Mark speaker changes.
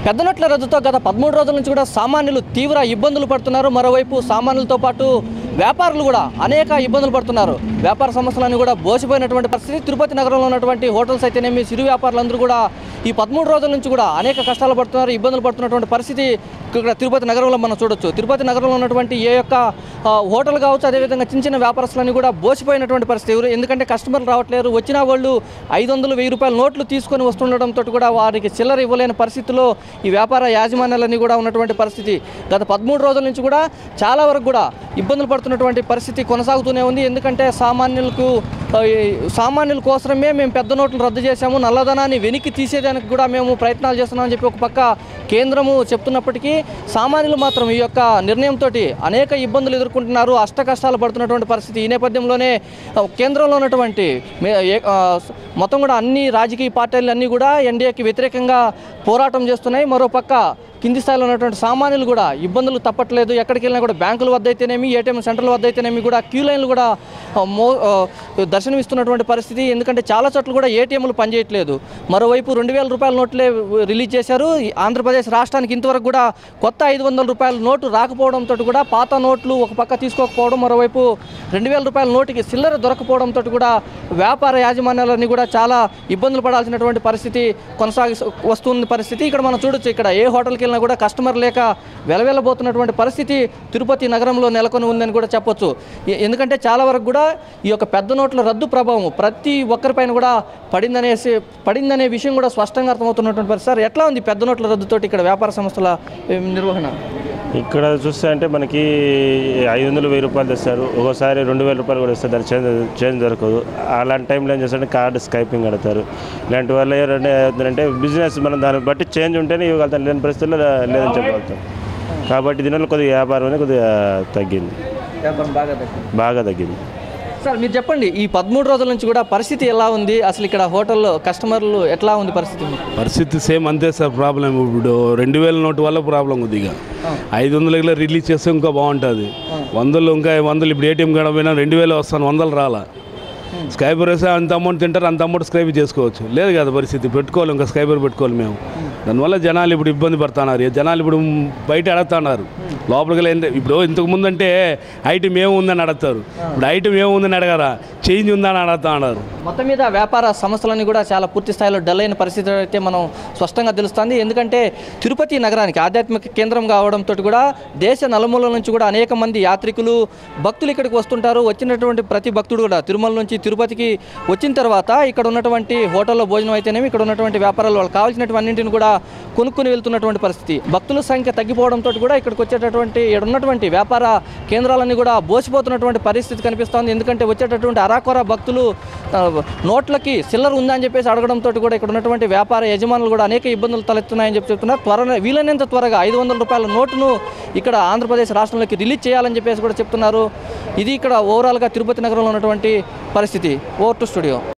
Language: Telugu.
Speaker 1: పెద్ద నోట్ల రద్దుతో గత పదమూడు రోజుల నుంచి కూడా సామాన్యులు తీవ్ర ఇబ్బందులు పడుతున్నారు మరోవైపు సామాన్యులతో పాటు వ్యాపారులు కూడా అనేక ఇబ్బందులు పడుతున్నారు వ్యాపార సమస్యలన్నీ కూడా బోసిపోయినటువంటి పరిస్థితి తిరుపతి నగరంలో ఉన్నటువంటి హోటల్స్ అయితేనేమి సిరు వ్యాపారులందరూ కూడా ఈ పదమూడు రోజుల నుంచి కూడా అనేక కష్టాలు పడుతున్నారు ఇబ్బందులు పడుతున్నటువంటి పరిస్థితి ఇక్కడ తిరుపతి నగరంలో మనం చూడొచ్చు తిరుపతి నగరంలో ఉన్నటువంటి ఏ యొక్క ఆ, హోటల్ కావచ్చు అదేవిధంగా చిన్న చిన్న వ్యాపారస్తులన్నీ కూడా బోసిపోయినటువంటి పరిస్థితి ఎవరు- ఎందుకంటే కస్టమర్లు రావట్లేరు వచ్చిన వాళ్ళు ఐదు వందలు వెయ్యి రూపాయల నోట్లు తీసుకొని వస్తుండడంతో కూడా వారికి చిల్లర ఇవ్వలేని పరిస్థితిలో ఈ వ్యాపార యాజమాన్యాలన్నీ కూడా ఉన్నటువంటి పరిస్థితి గత పదమూడు రోజుల నుంచి కూడా చాలా వరకు కూడా ఇబ్బందులు పడుతున్నటువంటి పరిస్థితి కొనసాగుతూనే ఉంది ఎందుకంటే సామాన్యులకు ఆ, ఈ సామాన్యుల కోసమే మేము పెద్ద నోట్లు రద్దు చేశాము నల్లధనాన్ని వెనక్కి తీసేదానికి కూడా మేము ప్రయత్నాలు చేస్తున్నామని చెప్పి ఒక పక్క కేంద్రము చెప్తున్నప్పటికీ సామాన్యులు మాత్రం ఈ యొక్క నిర్ణయంతో అనేక ఇబ్బందులు ఎదుర్కొంటున్నారు అష్ట కష్టాలు పడుతున్నటువంటి పరిస్థితి ఈ నేపథ్యంలోనే ఆ, కేంద్రంలో ఉన్నటువంటి మే- ఏ- ఆ, స- మొత్తం కూడా అన్ని రాజకీయ పార్టీలు అన్నీ కూడా ఎన్డీఏకి వ్యతిరేకంగా పోరాటం చేస్తున్నాయి మరోపక్క కింది స్థాయిలో ఉన్నటువంటి సామాన్యులు కూడా ఇబ్బందులు తప్పట్లేదు ఎక్కడికి వెళ్ళినా కూడా బ్యాంకుల వద్ద అయితేనేమి ఏటీఎం సెంటర్ల వద్ద అయితేనేమి కూడా క్యూ లైన్లు కూడా ఆ, మో ఆ, దర్శనమిస్తున్నటువంటి పరిస్థితి ఎందుకంటే చాలా చోట్ల కూడా ఏటీఎంలు పనిచేయట్లేదు మరోవైపు రెండు వేల రూపాయల నోట్లే రిలీజ్ చేశారు ఈ ఆంధ్రప్రదేశ్ రాష్ట్రానికి ఇంతవరకు కూడా కొత్త ఐదు వందల రూపాయల నోటు రాకపోవడంతో కూడా పాత నోట్లు ఒక పక్క తీసుకోకపోవడం మరోవైపు రెండు వేల రూపాయల నోటుకి చిల్లర దొరకపోవడంతో కూడా వ్యాపార యాజమాన్యాలన్నీ కూడా చాలా ఇబ్బందులు పడాల్సినటువంటి పరిస్థితి కొనసాగి వస్తున్న పరిస్థితి ఇక్కడ మనం చూడొచ్చు ఇక్కడ ఏ హోటల్కి వెళ్ళినా కూడా కస్టమర్ లేక వెలవెలబోతున్నటువంటి పరిస్థితి తిరుపతి నగరంలో నెలకొని ఉందని కూడా చెప్పొచ్చు ఎ- ఎందుకంటే చాలా వరకు కూడా ఈ యొక్క పెద్ద నోట్ల రద్దు ప్రభావం ప్రతి ఒక్కరిపైన కూడా పడిందనేసి పడిందనే విషయం కూడా స్పష్టంగా అర్థమవుతున్నటువంటి పరిస్థితి సార్ ఎట్లా ఉంది పెద్ద నోట్ల రద్దుతోటి ఇక్కడ వ్యాపార సంస్థల ఏ, నిర్వహణ
Speaker 2: ఇక్కడ చూస్తే అంటే మనకి ఐదు వందలు వెయ్యి రూపాయలు తెస్తారు ఒక్కోసారి రెండు వేల రూపాయలు కూడా ఇస్తారు దాని చేంజ్ చేంజ్ దొరకదు అలాంటి టైంలో ఏం చేస్తారంటే కార్డు స్కైపింగ్ కడతారు ఇలాంటి వల్ల ఏంటంటే బిజినెస్ మనం దాన్ని బట్టి చేంజ్ ఉంటేనే ఇవ్వగలుగుతాం లేని పరిస్థితుల్లో లేదని చెప్పగలుగుతాం కాబట్టి దీనివల్ల కొద్దిగా వ్యాపారం అనేది కొద్దిగా తగ్గింది
Speaker 1: వ్యాపారం బాగా తగ్గింది
Speaker 2: బాగా తగ్గింది
Speaker 1: సార్ మీరు చెప్పండి ఈ పదమూడు రోజుల నుంచి కూడా పరిస్థితి ఎలా ఉంది అసలు ఇక్కడ హోటల్లో కస్టమర్లు ఎట్లా ఉంది పరిస్థితి
Speaker 3: పరిస్థితి సేమ్ అంతే సార్ ప్రాబ్లం ఇప్పుడు రెండు వేల నోటు వల్ల ప్రాబ్లం ఉంది ఇక ఐదు వందల రిలీజ్ చేస్తే ఇంకా బాగుంటుంది వందలు ఇంకా వందలు ఇప్పుడు ఏటీఎం కాడ పోయినా రెండు వేలు వస్తాను వందలు రాలా స్కైబర్ వేస్తే అంత అమౌంట్ తింటారు అంత అమౌంట్ స్క్రైబ్ చేసుకోవచ్చు లేదు కదా పరిస్థితి పెట్టుకోవాలి ఇంకా స్కైబర్ పెట్టుకోవాలి మేము దానివల్ల జనాలు ఇప్పుడు ఇబ్బంది పడుతున్నారు జనాలు ఇప్పుడు బయట అడుగుతున్నారు లోపలికి వెళ్ళి ఇప్పుడు ఇంతకు ముందు అంటే ఐటమ్ ఏముందని అడుగుతారు ఇప్పుడు ఐటమ్ ఏముందని అడగరా చేంజ్ ఉందని అడుగుతా ఉన్నారు
Speaker 1: మొత్తం మీద వ్యాపార సంస్థలన్నీ కూడా చాలా పూర్తి స్థాయిలో డల్ అయిన పరిస్థితి అయితే మనం స్పష్టంగా తెలుస్తుంది ఎందుకంటే తిరుపతి నగరానికి ఆధ్యాత్మిక కేంద్రం కావడంతో కూడా దేశ నలుమూలల నుంచి కూడా అనేక మంది యాత్రికులు భక్తులు ఇక్కడికి వస్తుంటారు వచ్చినటువంటి ప్రతి భక్తుడు కూడా తిరుమల నుంచి తిరుపతికి వచ్చిన తర్వాత ఇక్కడ ఉన్నటువంటి హోటల్లో భోజనం అయితేనేమి ఇక్కడ ఉన్నటువంటి వ్యాపారాలు వాళ్ళకి కావాల్సినటువంటిని కూడా కొనుక్కుని వెళ్తున్నటువంటి పరిస్థితి భక్తుల సంఖ్య తగ్గిపోవడంతో కూడా ఇక్కడికి వచ్చేటటువంటి ఇక్కడ ఉన్నటువంటి వ్యాపార కేంద్రాలన్నీ కూడా బోసిపోతున్నటువంటి పరిస్థితి కనిపిస్తోంది ఎందుకంటే వచ్చేటటువంటి అరాకొర భక్తులు ఆ, నోట్లకి సిల్లర్ ఉందా అని చెప్పేసి అడగడంతో కూడా ఇక్కడ ఉన్నటువంటి వ్యాపార యజమానులు కూడా అనేక ఇబ్బందులు తలెత్తున్నాయని చెప్పి చెప్తున్నారు త్వరగా వీలైనంత త్వరగా ఐదు వందల రూపాయల నోటును ఇక్కడ ఆంధ్రప్రదేశ్ రాష్ట్రంలోకి రిలీజ్ చేయాలని చెప్పేసి కూడా చెప్తున్నారు ఇది ఇక్కడ ఓవరాల్గా తిరుపతి నగరంలో ఉన్నటువంటి పరిస్థితి ఓవర్ టు స్టూడియో